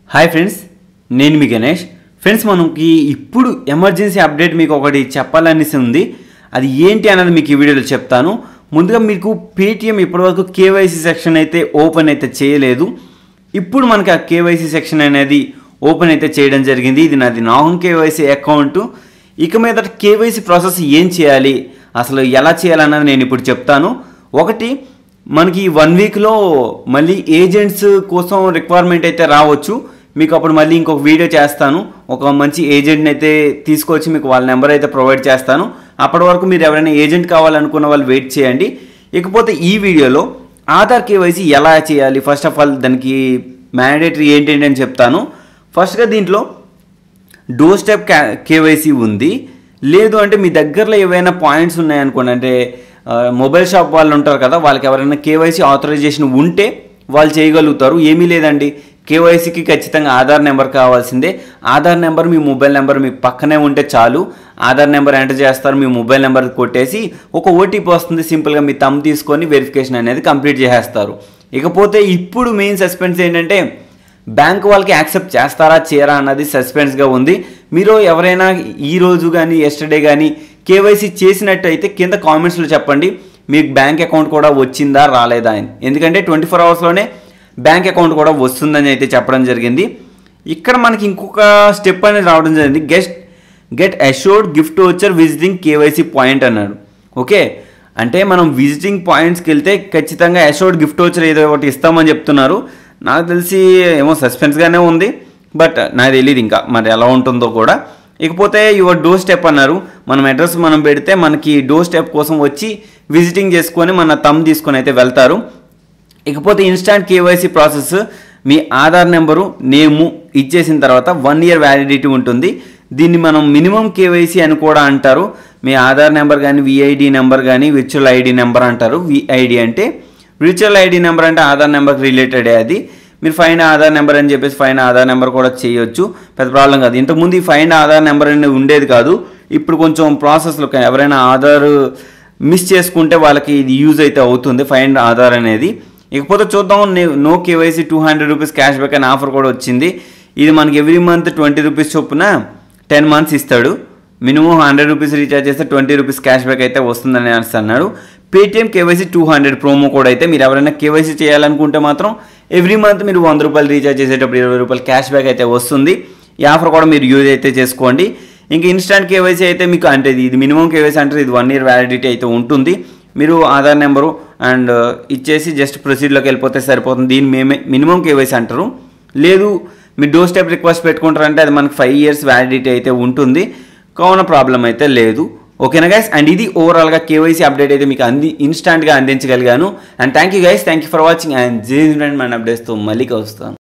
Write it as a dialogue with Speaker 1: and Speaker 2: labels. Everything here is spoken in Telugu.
Speaker 1: హాయ్ ఫ్రెండ్స్ నేను మీ గణేష్ ఫ్రెండ్స్ మనకి ఇప్పుడు ఎమర్జెన్సీ అప్డేట్ మీకు ఒకటి చెప్పాలనేసి ఉంది అది ఏంటి అన్నది మీకు ఈ వీడియోలో చెప్తాను ముందుగా మీకు పేటిఎం ఇప్పటివరకు కేవైసీ సెక్షన్ అయితే ఓపెన్ అయితే చేయలేదు ఇప్పుడు మనకి ఆ కేవైసీ సెక్షన్ అనేది ఓపెన్ అయితే చేయడం జరిగింది ఇది నాది నాన్ కేవైసీ అకౌంట్ ఇక మీద కేవైసీ ప్రాసెస్ ఏం చేయాలి అసలు ఎలా చేయాలన్నది నేను ఇప్పుడు చెప్తాను ఒకటి మనకి వన్ వీక్లో మళ్ళీ ఏజెంట్స్ కోసం రిక్వైర్మెంట్ అయితే రావచ్చు మీకు అప్పుడు మళ్ళీ ఇంకొక వీడియో చేస్తాను ఒక మంచి ఏజెంట్ని అయితే తీసుకొచ్చి మీకు వాళ్ళ నెంబర్ అయితే ప్రొవైడ్ చేస్తాను అప్పటి వరకు మీరు ఎవరైనా ఏజెంట్ కావాలనుకున్న వాళ్ళు వెయిట్ చేయండి ఇకపోతే ఈ వీడియోలో ఆధార్ కేవైసీ ఎలా చేయాలి ఫస్ట్ ఆఫ్ ఆల్ దానికి మ్యాండేటరీ ఏంటంటే అని చెప్తాను ఫస్ట్గా దీంట్లో డోర్ స్టెప్ కేవైసీ ఉంది లేదు అంటే మీ దగ్గరలో ఏవైనా పాయింట్స్ ఉన్నాయనుకోండి అంటే ఆ, మొబైల్ షాప్ వాళ్ళు ఉంటారు కదా వాళ్ళకి ఎవరైనా కేవైసీ ఆథరైజేషన్ ఉంటే వాళ్ళు చేయగలుగుతారు ఏమీ లేదండి కేవైసీకి ఖచ్చితంగా ఆధార్ నెంబర్ కావాల్సిందే ఆధార్ నెంబర్ మీ మొబైల్ నెంబర్ మీ పక్కనే ఉంటే చాలు ఆధార్ నెంబర్ ఎంటర్ చేస్తారు మీ మొబైల్ నెంబర్ కొట్టేసి ఒక ఓటీపీ వస్తుంది సింపుల్గా మీ తమ్ తీసుకొని వెరిఫికేషన్ అనేది కంప్లీట్ చేసేస్తారు ఇకపోతే ఇప్పుడు మెయిన్ సస్పెన్స్ ఏంటంటే బ్యాంక్ వాళ్ళకి యాక్సెప్ట్ చేస్తారా చేయరా అన్నది సస్పెన్స్గా ఉంది మీరు ఎవరైనా ఈ రోజు కానీ ఎస్టర్డే కానీ కేవైసీ చేసినట్టయితే కింద కామెంట్స్లో చెప్పండి మీకు బ్యాంక్ అకౌంట్ కూడా వచ్చిందా రాలేదా అని ఎందుకంటే ట్వంటీ ఫోర్ అవర్స్లోనే బ్యాంక్ అకౌంట్ కూడా వస్తుందని అయితే చెప్పడం జరిగింది ఇక్కడ మనకి ఇంకొక స్టెప్ అనేది రావడం జరిగింది guest get assured gift voucher visiting KYC point అన్నాడు ఓకే అంటే మనం విజిటింగ్ పాయింట్స్కి వెళ్తే ఖచ్చితంగా అష్యూర్డ్ గిఫ్ట్ వచ్చర్ ఏదో ఒకటి ఇస్తామని చెప్తున్నారు నాకు తెలిసి ఏమో సస్పెన్స్గానే ఉంది బట్ నాకు తెలియదు ఇంకా మరి ఎలా ఉంటుందో కూడా ఇకపోతే యువర్ డోర్ స్టెప్ అన్నారు మనం అడ్రస్ మనం పెడితే మనకి డోర్ స్టెప్ కోసం వచ్చి విజిటింగ్ చేసుకొని మన తమ్ తీసుకొని అయితే వెళ్తారు ఇకపోతే ఇన్స్టాంట్ కేవైసీ ప్రాసెస్ మీ ఆధార్ నెంబరు నేము ఇచ్చేసిన తర్వాత వన్ ఇయర్ వ్యాలిడిటీ ఉంటుంది దీన్ని మనం మినిమం కేవైసీ అని కూడా అంటారు మీ ఆధార్ నెంబర్ కానీ విఐడి నెంబర్ కానీ విర్చువల్ ఐడి నెంబర్ అంటారు విఐడి అంటే విర్చువల్ ఐడి నెంబర్ అంటే ఆధార్ నెంబర్కి రిలేటెడ్ అది మీరు ఫైన్ ఆధార్ నెంబర్ అని చెప్పేసి ఫైన్ ఆధార్ నెంబర్ కూడా చేయొచ్చు పెద్ద ప్రాబ్లం కాదు ఇంతకుముందు ఈ ఫైన్ ఆధార్ నెంబర్ అనేది ఉండేది కాదు ఇప్పుడు కొంచెం ప్రాసెస్లో ఎవరైనా ఆధార్ మిస్ చేసుకుంటే వాళ్ళకి ఇది యూజ్ అయితే అవుతుంది ఫైన్ ఆధార్ అనేది ఇకపోతే చూద్దాం నే- no KYC two hundred rupees cashback అనే ఆఫర్ కూడా వచ్చింది ఇది మనకి ఎవ్రీ మంత్ ట్వంటీ రూపీస్ చొప్పున టెన్ మంత్స్ ఇస్తాడు మినిమం హండ్రెడ్ రూపీస్ రీఛార్జ్ చేస్తే ట్వంటీ రూపీస్ క్యాష్ బ్యాక్ అయితే వస్తుందని అనేసి అన్నాడు Paytm KYC two hundred promo code అయితే మీరు ఎవరైనా కేవైసీ చేయాలనుకుంటే మాత్రం ఎవ్రీ మంత్ మీరు వంద రూపాయలు రీఛార్జ్ చేసేటప్పుడు ఇరవై రూపాయలు క్యాష్ బ్యాక్ అయితే వస్తుంది ఈ ఆఫర్ కూడా మీరు యూజ్ అయితే చేసుకోండి ఇంకా ఇన్స్టాంట్ కేవైసీ అయితే మీకు అంటే ఇది- ఇది మినిమం కేవైసీ అంటే ఇది వన్ ఇయర్ వ్యాలిడిటీ అయితే ఉంటుంది మీరు ఆధార్ నెంబరు అండ్ ఇచ్చేసి జస్ట్ ప్రొసీడ్లోకి వెళ్ళిపోతే సరిపోతుంది దీన్ని మేమే మినిమం కేవైసీ అంటారు లేదు మీరు డోర్ స్టెప్ రిక్వెస్ట్ పెట్టుకుంటారంటే అది మనకి ఫైవ్ ఇయర్స్ వ్యాలిడిటీ అయితే ఉంటుంది కావున ప్రాబ్లం అయితే లేదు ఓకేనా గైస్ అండ్ ఇది ఓవరాల్గా కేవైసీ అప్డేట్ అయితే మీకు అంది ఇన్స్టాంట్గా అందించగలిగాను and thank you guys thank you for watching and జే మన అప్డేట్స్తో మళ్ళీ కలుస్తాను